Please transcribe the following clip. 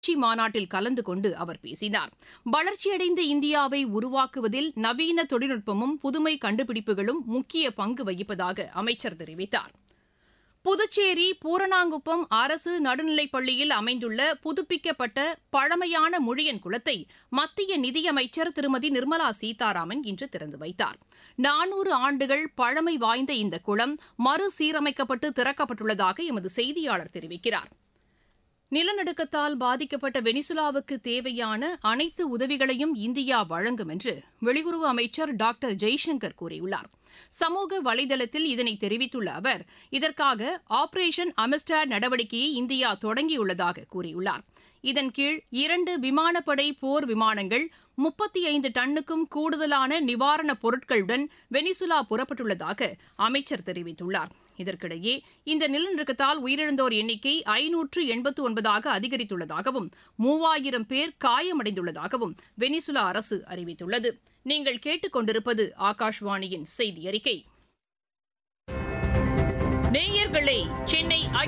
உச்சி மாநாட்டில் கலந்து கொண்டு அவர் பேசினார் வளர்ச்சியடைந்த இந்தியாவை உருவாக்குவதில் நவீன தொழில்நுட்பமும் புதுமை கண்டுபிடிப்புகளும் முக்கிய பங்கு வகிப்பதாக அமைச்சர் தெரிவித்தார் புதுச்சேரி பூரணாங்குப்பம் அரசு நடுநிலைப் பள்ளியில் அமைந்துள்ள புதுப்பிக்கப்பட்ட பழமையான முழியன் குளத்தை மத்திய நிதியமைச்சர் திருமதி நிர்மலா சீதாராமன் இன்று திறந்து வைத்தார் நானூறு ஆண்டுகள் பழமை வாய்ந்த இந்த குளம் மறுசீரமைக்கப்பட்டு திறக்கப்பட்டுள்ளதாக எமது செய்தியாளர் தெரிவிக்கிறார் நிலநடுக்கத்தால் பாதிக்கப்பட்ட வெனிசுலாவுக்கு தேவையான அனைத்து உதவிகளையும் இந்தியா வழங்கும் என்று வெளியுறவு அமைச்சர் டாக்டர் ஜெய்சங்கர் கூறியுள்ளார் சமூக வலைதளத்தில் இதனை தெரிவித்துள்ள அவர் இதற்காக ஆபரேஷன் அமிஸ்டார் நடவடிக்கையை இந்தியா தொடங்கியுள்ளதாக கூறியுள்ளார் இதன் கீழ் இரண்டு விமானப்படை போர் விமானங்கள் முப்பத்தி ஐந்து டன்னுக்கும் கூடுதலான நிவாரணப் பொருட்களுடன் வெனிசுலா புறப்பட்டுள்ளதாக அமைச்சர் தெரிவித்துள்ளார் இதற்கிடையே இந்த நிலநடுக்கத்தால் உயிரிழந்தோர் எண்ணிக்கை ஐநூற்று எண்பத்து ஒன்பதாக அதிகரித்துள்ளதாகவும் மூவாயிரம் பேர் காயமடைந்துள்ளதாகவும் வெனிசுலா அரசு அறிவித்துள்ளது நீங்கள் கேட்டுக்கொண்டிருப்பது ஆகாஷ்வாணியின் செய்தி அறிக்கை நேயர்களே சென்னை